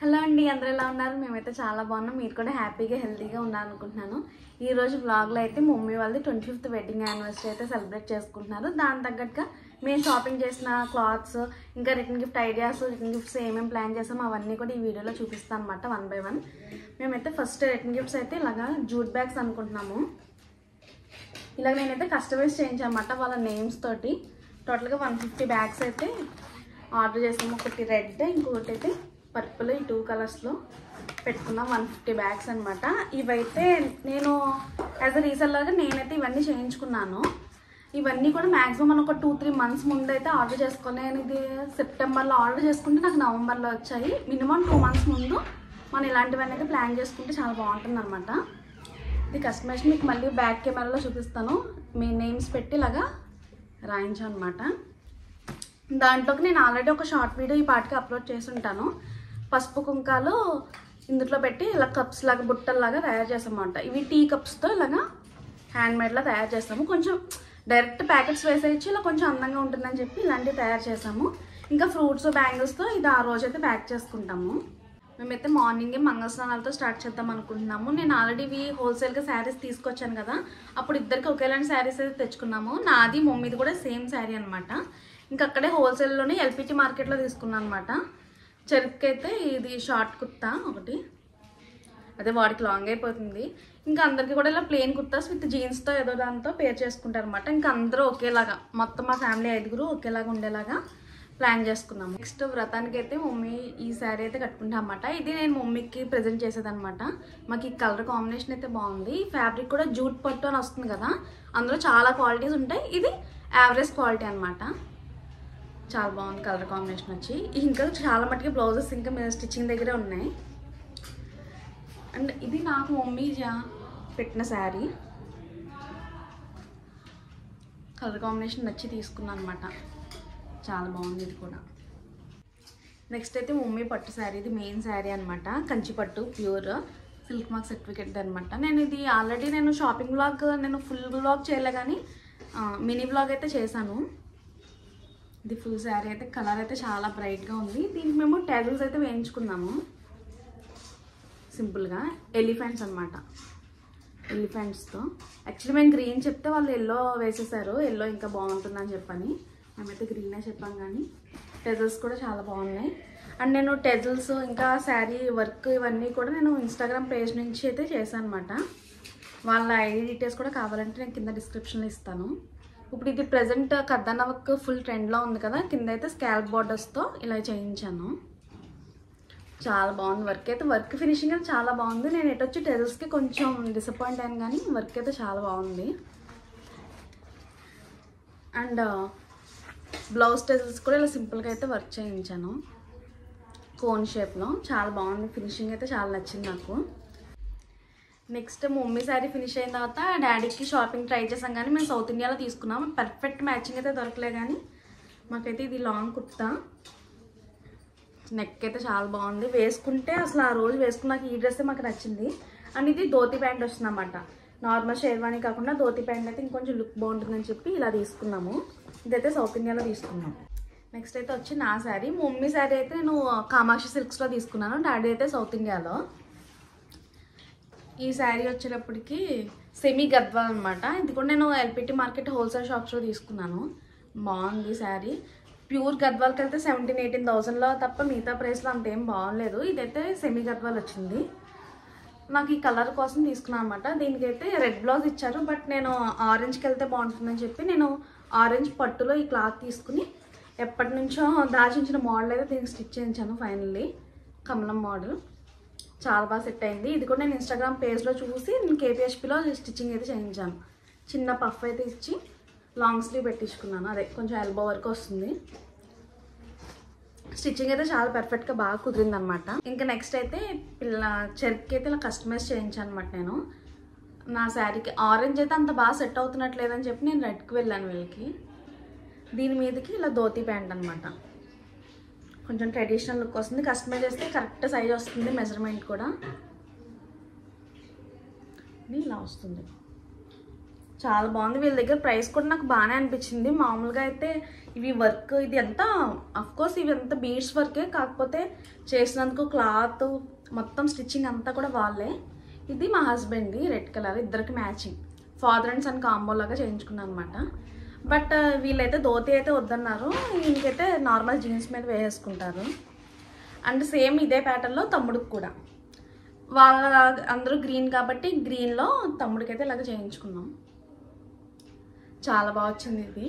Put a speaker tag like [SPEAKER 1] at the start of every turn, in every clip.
[SPEAKER 1] hello అండి అందరూ ఎలా ఉన్నారు మేమైతే చాలా బాగున్నాం మీరు కూడా హ్యాపీగా హెల్తీగా ఉన్నారు అనుకుంటున్నాను ఈ రోజు వ్లాగ్లో అయితే మమ్మీ వాళ్ళది ట్వంటీ ఫిఫ్త్ వెడ్డింగ్ యానివర్సరీ అయితే సెలబ్రేట్ చేసుకుంటున్నారు దాని తగ్గట్టుగా మేము షాపింగ్ చేసిన క్లాత్స్ ఇంకా return gift ideas return gifts ఏమేమి ప్లాన్ చేసామో అవన్నీ కూడా ఈ వీడియోలో చూపిస్తాను అనమాట వన్ బై వన్ మేమైతే ఫస్ట్ రిటర్న్ గిఫ్ట్స్ అయితే ఇలాగా జూట్ బ్యాగ్స్ అనుకుంటున్నాము ఇలాగ నేనైతే కస్టమైజ్ చేయించామన్నమాట వాళ్ళ నేమ్స్ తోటి టోటల్గా వన్ ఫిఫ్టీ బ్యాగ్స్ అయితే ఆర్డర్ చేసాము ఒకటి రెడ్ ఇంకొకటి అయితే పర్పుల్ ఈ టూ కలర్స్లో పెట్టుకున్నాం వన్ ఫిఫ్టీ బ్యాగ్స్ అనమాట ఇవైతే నేను యాజ్ అ రీసెల్లర్గా నేనైతే ఇవన్నీ చేయించుకున్నాను ఇవన్నీ కూడా మ్యాక్సిమం మనం ఒక టూ త్రీ మంత్స్ ముందు అయితే ఆర్డర్ చేసుకుని నేను ఇది సెప్టెంబర్లో ఆర్డర్ చేసుకుంటే నాకు నవంబర్లో వచ్చాయి మినిమం టూ మంత్స్ ముందు మనం ఇలాంటివన్నీ అయితే ప్లాన్ చేసుకుంటే చాలా బాగుంటుంది అనమాట ఇది కస్టమైజేషన్ మీకు మళ్ళీ బ్యాక్ కెమెరాలో చూపిస్తాను మీ నేమ్స్ పెట్టి ఇలాగా రాయించాను అనమాట దాంట్లోకి నేను ఆల్రెడీ ఒక షార్ట్ వీడియో ఈ పాటికి అప్లోడ్ చేసి ఉంటాను పసుపు కుంకాలు ఇందులో పెట్టి ఇలా కప్స్ లాగా బుట్టల్లాగా తయారు చేసామన్నమాట ఇవి టీ కప్స్తో ఇలాగా హ్యాండ్మేడ్లా తయారు చేస్తాము కొంచెం డైరెక్ట్ ప్యాకెట్స్ వేసేయచ్చు ఇలా కొంచెం అందంగా ఉంటుందని చెప్పి ఇలాంటివి తయారు చేసాము ఇంకా ఫ్రూట్స్ బ్యాంగిల్స్తో ఇది ఆ రోజు అయితే ప్యాక్ చేసుకుంటాము మేమైతే మార్నింగే మంగళస్నానాలతో స్టార్ట్ చేద్దాం అనుకుంటున్నాము నేను ఆల్రెడీ ఇవి హోల్సేల్గా శారీస్ తీసుకొచ్చాను కదా అప్పుడు ఇద్దరికి ఒకేలాంటి శారీస్ అయితే తెచ్చుకున్నాము నాది మమ్మీది కూడా సేమ్ శారీ అనమాట ఇంకా అక్కడే హోల్సేల్లోనే ఎల్పిటి మార్కెట్లో తీసుకున్నాను అనమాట చెరుకు అయితే ఇది షార్ట్ కుర్తా ఒకటి అదే వాడికి లాంగ్ అయిపోతుంది ఇంకా అందరికీ కూడా ఇలా ప్లెయిన్ కుర్తాస్ విత్ జీన్స్తో ఏదో దాంతో పేర్ చేసుకుంటారు అనమాట ఇంకా అందరూ ఒకేలాగా మొత్తం మా ఫ్యామిలీ ఐదుగురు ఒకేలాగా ఉండేలాగా ప్లాన్ చేసుకున్నాము నెక్స్ట్ వ్రతానికి అయితే మమ్మీ ఈ శారీ అయితే కట్టుకుంటాం అనమాట ఇది నేను మమ్మీకి ప్రజెంట్ చేసేదనమాట మాకు ఈ కలర్ కాంబినేషన్ అయితే బాగుంది ఈ ఫ్యాబ్రిక్ కూడా జూట్ పట్టు అని వస్తుంది కదా అందులో చాలా క్వాలిటీస్ ఉంటాయి ఇది యావరేజ్ క్వాలిటీ అనమాట చాలా బాగుంది కలర్ కాంబినేషన్ వచ్చి ఇంకా చాలా మట్టుకి బ్లౌజెస్ ఇంకా మీద స్టిచ్చింగ్ దగ్గరే ఉన్నాయి అండ్ ఇది నాకు మమ్మీ జా- పెట్టిన శారీ కలర్ కాంబినేషన్ నచ్చి తీసుకున్నాను అనమాట చాలా బాగుంది ఇది కూడా నెక్స్ట్ అయితే మమ్మీ పట్టు శారీ ఇది మెయిన్ శారీ అనమాట కంచి పట్టు ప్యూర్ సిల్క్ మార్క్ సర్టిఫికేట్ అనమాట నేను ఇది ఆల్రెడీ నేను షాపింగ్ బ్లాగ్ నేను ఫుల్ బ్లాగ్ చేయలే కానీ మినీ బ్లాగ్ అయితే చేశాను ఇది ఫుల్ శారీ అయితే కలర్ అయితే చాలా బ్రైట్గా ఉంది దీనికి మేము టెజల్స్ అయితే వేయించుకున్నాము సింపుల్గా ఎలిఫెంట్స్ అనమాట ఎలిఫెంట్స్తో యాక్చువల్లీ మేము గ్రీన్ చెప్తే వాళ్ళు ఎల్లో వేసేసారు ఎల్లో ఇంకా బాగుంటుందని చెప్పని మేమైతే గ్రీనే చెప్పాం కానీ టెజల్స్ కూడా చాలా బాగున్నాయి అండ్ నేను టెజల్స్ ఇంకా శారీ వర్క్ ఇవన్నీ కూడా నేను ఇన్స్టాగ్రామ్ పేజ్ నుంచి అయితే చేశాను అనమాట వాళ్ళ ఐడి డీటెయిల్స్ కూడా కావాలంటే నేను కింద డిస్క్రిప్షన్లో ఇస్తాను ఇప్పుడు ఇది ప్రజెంట్ కద్దన్న వర్క్ ఫుల్ ట్రెండ్లో ఉంది కదా కింద అయితే స్కాల్ప్ బార్డర్స్తో ఇలా చేయించాను చాలా బాగుంది వర్క్ అయితే వర్క్ ఫినిషింగ్ అయితే చాలా బాగుంది నేను ఎటు వచ్చి టెజల్స్కి కొంచెం డిసప్పాయింట్ అయ్యాను కానీ వర్క్ అయితే చాలా బాగుంది అండ్ బ్లౌజ్ టెజల్స్ కూడా ఇలా సింపుల్గా అయితే వర్క్ చేయించాను కోన్ షేప్లో చాలా బాగుంది ఫినిషింగ్ అయితే చాలా నచ్చింది నాకు నెక్స్ట్ మమ్మీ శారీ ఫినిష్ అయిన తర్వాత డాడీకి షాపింగ్ ట్రై చేసాం కానీ మేము సౌత్ ఇండియాలో తీసుకున్నాం పర్ఫెక్ట్ మ్యాచింగ్ అయితే దొరకలే కానీ మాకైతే ఇది లాంగ్ కుర్తా నెక్ అయితే చాలా బాగుంది వేసుకుంటే అసలు ఆ రోజు వేసుకున్నాక ఈ డ్రెస్ మాకు నచ్చింది అండ్ ఇది ధోతి ప్యాంట్ వస్తుంది అన్నమాట నార్మల్ షేర్వాణి కాకుండా ధోతి ప్యాంట్ అయితే ఇంకొంచెం లుక్ బాగుంటుందని చెప్పి ఇలా తీసుకున్నాము ఇదైతే సౌత్ ఇండియాలో తీసుకున్నాం నెక్స్ట్ అయితే వచ్చి నా శారీ మమ్మీ శారీ అయితే నేను కామాక్షి సిల్క్స్లో తీసుకున్నాను డాడీ అయితే సౌత్ ఇండియాలో ఈ శారీ వచ్చేటప్పటికి సెమీ గద్వాల్ అనమాట ఇది కూడా నేను ఎల్పిటి మార్కెట్ హోల్సేల్ షాప్స్లో తీసుకున్నాను బాగుంది శారీ ప్యూర్ గద్వాల్కి అయితే సెవెంటీన్ ఎయిటీన్ థౌసండ్లో తప్ప మిగతా ప్రైస్లో అంతేం బాగలేదు ఇదైతే సెమీ గద్వాల్ వచ్చింది నాకు ఈ కలర్ కోసం తీసుకున్నాను అనమాట దీనికైతే రెడ్ బ్లౌజ్ ఇచ్చారు బట్ నేను ఆరెంజ్కి వెళ్తే బాగుంటుందని చెప్పి నేను ఆరెంజ్ పట్టులో ఈ క్లాత్ తీసుకుని ఎప్పటి నుంచో దాచించిన మోడల్ అయితే దీనికి స్టిచ్ చేయించాను ఫైనల్లీ కమలం మోడల్ చాలా బాగా సెట్ అయింది ఇది కూడా నేను ఇన్స్టాగ్రామ్ పేజ్లో చూసి నేను కేపీహెచ్పిలో స్టిచ్చింగ్ అయితే చేయించాను చిన్న పఫ్ అయితే ఇచ్చి లాంగ్ స్లీవ్ పెట్టించుకున్నాను అదే కొంచెం ఎల్బో వరకు వస్తుంది స్టిచ్చింగ్ అయితే చాలా పర్ఫెక్ట్గా బాగా కుదిరింది అనమాట ఇంకా నెక్స్ట్ అయితే పిల్ల చెరుకు అయితే ఇలా కస్టమైజ్ చేయించాను అనమాట నేను నా శారీకి ఆరెంజ్ అయితే అంత బాగా సెట్ అవుతున్నట్లేదని చెప్పి నేను రెడ్కి వెళ్ళాను వీళ్ళకి దీని మీదకి ఇలా ధోతి ప్యాంట్ అనమాట కొంచెం ట్రెడిషనల్ లుక్ వస్తుంది కస్టమైజ్ చేస్తే కరెక్ట్ సైజ్ వస్తుంది మెజర్మెంట్ కూడా ఇది ఇలా వస్తుంది చాలా బాగుంది వీళ్ళ దగ్గర ప్రైస్ కూడా నాకు బాగానే అనిపించింది మామూలుగా అయితే ఇవి వర్క్ ఇది ఎంత కోర్స్ ఇవి ఎంత బీడ్స్ వర్కే కాకపోతే చేసినందుకు క్లాత్ మొత్తం స్టిచ్చింగ్ అంతా కూడా వాళ్ళే ఇది మా హస్బెండ్ది రెడ్ కలర్ ఇద్దరికి matching father and son combo లాగా చేయించుకున్నాను అనమాట బట్ వీళ్ళైతే ధోతి అయితే వద్దన్నారు ఈయనకైతే నార్మల్ జీన్స్ మీద వేసేసుకుంటారు అండ్ సేమ్ ఇదే ప్యాటర్న్లో తమ్ముడికి కూడా వాళ్ళ అందరూ గ్రీన్ కాబట్టి గ్రీన్లో తమ్ముడికైతే ఇలాగ చేయించుకున్నాం చాలా బాగా వచ్చింది ఇది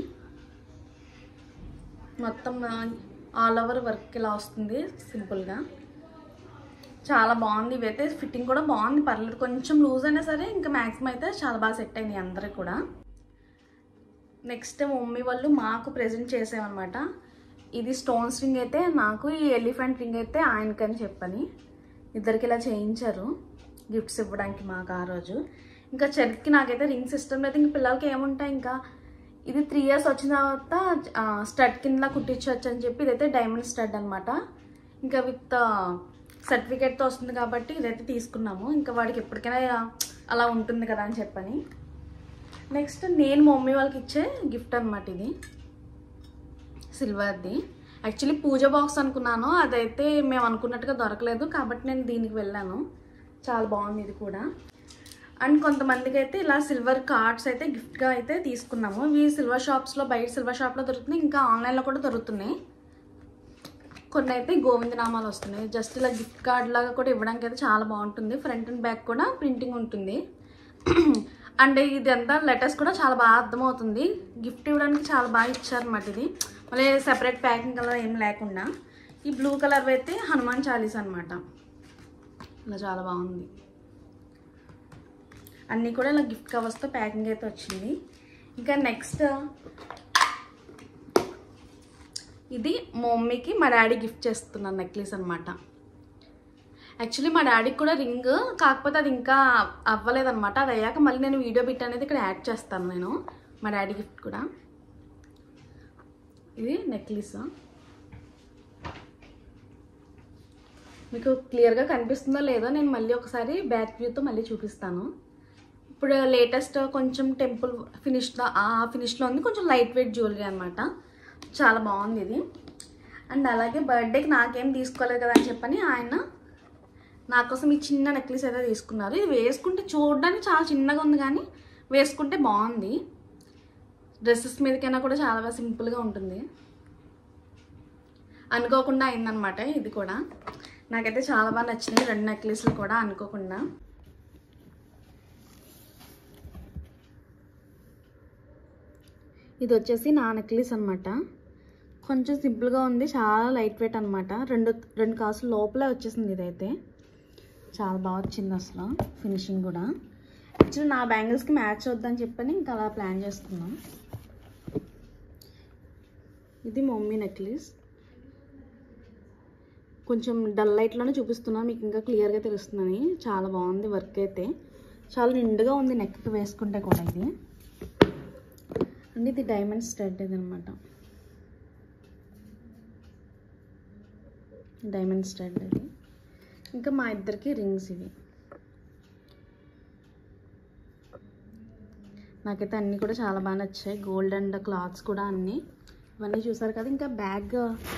[SPEAKER 1] మొత్తం ఆల్ ఓవర్ వర్క్ ఇలా వస్తుంది సింపుల్గా చాలా బాగుంది ఇవైతే ఫిట్టింగ్ కూడా బాగుంది పర్లేదు కొంచెం లూజ్ అయినా సరే ఇంకా మ్యాక్సిమం అయితే చాలా బాగా సెట్ అయినాయి అందరికి కూడా నెక్స్ట్ మమ్మీ వాళ్ళు మాకు ప్రెజెంట్ చేసామన్నమాట ఇది స్టోన్స్ రింగ్ అయితే నాకు ఈ ఎలిఫెంట్ రింగ్ అయితే ఆయనకని చెప్పని ఇద్దరికి ఇలా చేయించారు గిఫ్ట్స్ ఇవ్వడానికి మాకు ఆ రోజు ఇంకా చరిత్కి నాకైతే రింగ్స్ ఇష్టం లేదు ఇంక పిల్లలకి ఏముంటాయి ఇంకా ఇది త్రీ ఇయర్స్ వచ్చిన తర్వాత స్టడ్ కింద కుట్టించవచ్చు అని చెప్పి ఇదైతే డైమండ్ స్టడ్ అనమాట ఇంకా విత్ సర్టిఫికేట్తో వస్తుంది కాబట్టి ఇదైతే తీసుకున్నాము ఇంకా వాడికి ఎప్పటికైనా అలా ఉంటుంది కదా అని చెప్పని నెక్స్ట్ నేను మా మమ్మీ వాళ్ళకి ఇచ్చే గిఫ్ట్ అనమాట ఇది సిల్వర్ది యాక్చువల్లీ పూజ బాక్స్ అనుకున్నాను అదైతే మేము అనుకున్నట్టుగా దొరకలేదు కాబట్టి నేను దీనికి వెళ్ళాను చాలా బాగుంది ఇది కూడా అండ్ కొంతమందికి అయితే ఇలా సిల్వర్ కార్డ్స్ అయితే గిఫ్ట్గా అయితే తీసుకున్నాము ఇవి సిల్వర్ షాప్స్లో బయట సిల్వర్ షాప్లో దొరుకుతున్నాయి ఇంకా ఆన్లైన్లో కూడా దొరుకుతున్నాయి కొన్ని అయితే గోవిందనామాలు వస్తున్నాయి జస్ట్ ఇలా గిఫ్ట్ కార్డ్ లాగా కూడా ఇవ్వడానికి అయితే చాలా బాగుంటుంది ఫ్రంట్ అండ్ బ్యాక్ కూడా ప్రింటింగ్ ఉంటుంది అండ్ ఇది అంతా లెటర్స్ కూడా చాలా బాగా అర్థమవుతుంది గిఫ్ట్ ఇవ్వడానికి చాలా బాగా ఇచ్చారన్నమాట ఇది మళ్ళీ సెపరేట్ ప్యాకింగ్ కలర్ ఏం లేకుండా ఈ బ్లూ కలర్ అయితే హనుమాన్ చాలీస్ అనమాట ఇలా చాలా బాగుంది అన్నీ కూడా ఇలా గిఫ్ట్ కవర్స్తో ప్యాకింగ్ అయితే వచ్చింది ఇంకా నెక్స్ట్ ఇది మా మమ్మీకి మా డాడీ గిఫ్ట్ చేస్తున్నాను నెక్లెస్ అనమాట యాక్చువల్లీ మా డాడీకి కూడా రింగ్ కాకపోతే అది ఇంకా అవ్వలేదన్నమాట అది అయ్యాక మళ్ళీ నేను వీడియో బిట్ అనేది ఇక్కడ యాడ్ చేస్తాను నేను మా డాడీ గిఫ్ట్ కూడా ఇది నెక్లెస్ మీకు క్లియర్గా కనిపిస్తుందో లేదో నేను మళ్ళీ ఒకసారి బ్యాక్ వ్యూతో మళ్ళీ చూపిస్తాను ఇప్పుడు లేటెస్ట్ కొంచెం టెంపుల్ ఫినిష్ ఆ ఫినిష్లో ఉంది కొంచెం లైట్ వెయిట్ జ్యువెలరీ అనమాట చాలా బాగుంది ఇది అండ్ అలాగే బర్త్డేకి నాకేం తీసుకోలేదు కదా అని చెప్పని ఆయన నా కోసం ఈ చిన్న నెక్లెస్ అయితే తీసుకున్నారు ఇది వేసుకుంటే చూడడానికి చాలా చిన్నగా ఉంది కానీ వేసుకుంటే బాగుంది డ్రెస్సెస్ మీదకైనా కూడా చాలా బాగా సింపుల్గా ఉంటుంది అనుకోకుండా అయిందనమాట ఇది కూడా నాకైతే చాలా బాగా నచ్చినాయి రెండు నెక్లెస్లు కూడా అనుకోకుండా ఇది వచ్చేసి నా నెక్లెస్ అనమాట కొంచెం సింపుల్గా ఉంది చాలా లైట్ వెయిట్ అనమాట రెండు రెండు కాసులు లోపలే వచ్చేసింది ఇదైతే చాలా బాగా వచ్చింది అసలు ఫినిషింగ్ కూడా యాక్చువల్లీ నా బ్యాంగిల్స్కి మ్యాచ్ అవుద్దని చెప్పని ఇంకా అలా ప్లాన్ చేసుకున్నాం ఇది మమ్మీ నెక్లెస్ కొంచెం డల్ లైట్లోనే చూపిస్తున్నాను మీకు ఇంకా క్లియర్గా తెలుస్తుందని చాలా బాగుంది వర్క్ అయితే చాలా నిండుగా ఉంది నెక్కి వేసుకుంటే కూడా ఇది అండ్ ఇది డైమండ్ స్టడ్ ఇది అనమాట డైమండ్ స్టడ్ ఇది ఇంకా మా ఇద్దరికి రింగ్స్ ఇవి నాకైతే అన్నీ కూడా చాలా బాగా నచ్చాయి గోల్డ్ అండ్ క్లాత్స్ కూడా అన్నీ ఇవన్నీ చూసారు కదా ఇంకా బ్యాగ్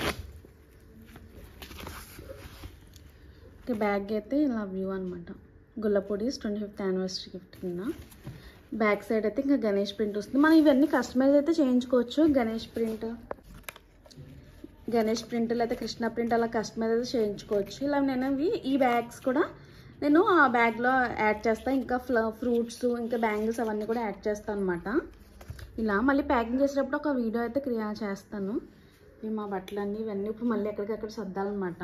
[SPEAKER 1] ఇంకా బ్యాగ్ అయితే ఇలా వ్యూ అనమాట గుల్లపొడిస్ ట్వంటీ ఫిఫ్త్ యానివర్సరీ గిఫ్ట్ కింద బ్యాక్ సైడ్ అయితే ఇంకా గణేష్ ప్రింట్ వస్తుంది మనం ఇవన్నీ కస్టమైజ్ అయితే చేయించుకోవచ్చు గణేష్ ప్రింట్ గణేష్ ప్రింట్ లేదా కృష్ణ ప్రింట్ అలా కస్టమైజ్ అయితే చేయించుకోవచ్చు ఇలా నేను ఇవి ఈ బ్యాగ్స్ కూడా నేను ఆ బ్యాగ్లో యాడ్ చేస్తాను ఇంకా ఫ్ల ఫ్రూట్స్ ఇంకా బ్యాంగిల్స్ అవన్నీ కూడా యాడ్ చేస్తాను అనమాట ఇలా మళ్ళీ ప్యాకింగ్ చేసేటప్పుడు ఒక వీడియో అయితే క్రియా చేస్తాను ఇవి మా బట్టలన్నీ ఇవన్నీ ఇప్పుడు మళ్ళీ ఎక్కడికక్కడ సర్దాలన్నమాట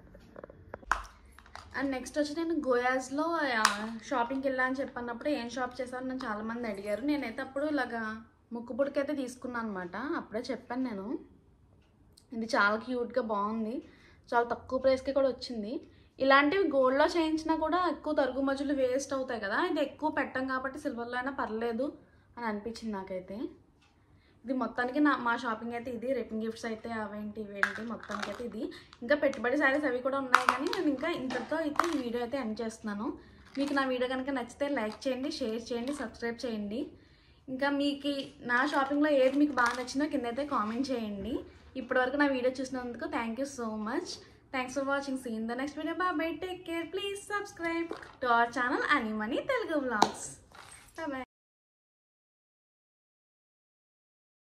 [SPEAKER 1] అండ్ నెక్స్ట్ వచ్చి నేను గోయాస్లో షాపింగ్కి వెళ్ళా అని చెప్పన్నప్పుడు ఏం షాప్ చేశాను నన్ను చాలామంది అడిగారు నేనైతే అప్పుడు ఇలాగా ముక్కు పుడకైతే తీసుకున్నాను అనమాట అప్పుడే చెప్పాను నేను ఇది చాలా క్యూట్గా బాగుంది చాలా తక్కువ ప్రైస్కి కూడా వచ్చింది ఇలాంటివి గోల్డ్లో చేయించినా కూడా ఎక్కువ తరుగు మధ్యలో వేస్ట్ అవుతాయి కదా ఇది ఎక్కువ పెట్టం కాబట్టి సిల్వర్లో అయినా పర్లేదు అని అనిపించింది నాకైతే ఇది మొత్తానికి నా మా షాపింగ్ అయితే ఇది రిటర్న్ గిఫ్ట్స్ అయితే అవేంటి ఇవేంటి మొత్తానికి అయితే ఇది ఇంకా పెట్టుబడి శారీస్ అవి కూడా ఉన్నాయి కానీ నేను ఇంకా ఇంతతో అయితే ఈ వీడియో అయితే ఎండ్ చేస్తున్నాను మీకు నా వీడియో కనుక నచ్చితే లైక్ చేయండి షేర్ చేయండి సబ్స్క్రైబ్ చేయండి ఇంకా మీకు నా షాపింగ్లో ఏది మీకు బాగా నచ్చిందో కింద అయితే కామెంట్ చేయండి ఇప్పటివరకు నా వీడియో చూసినందుకు thank you so much thanks for watching see in the next video bye take care please subscribe to our channel అనిమనీ తెలుగు బ్లాగ్స్ బాయ్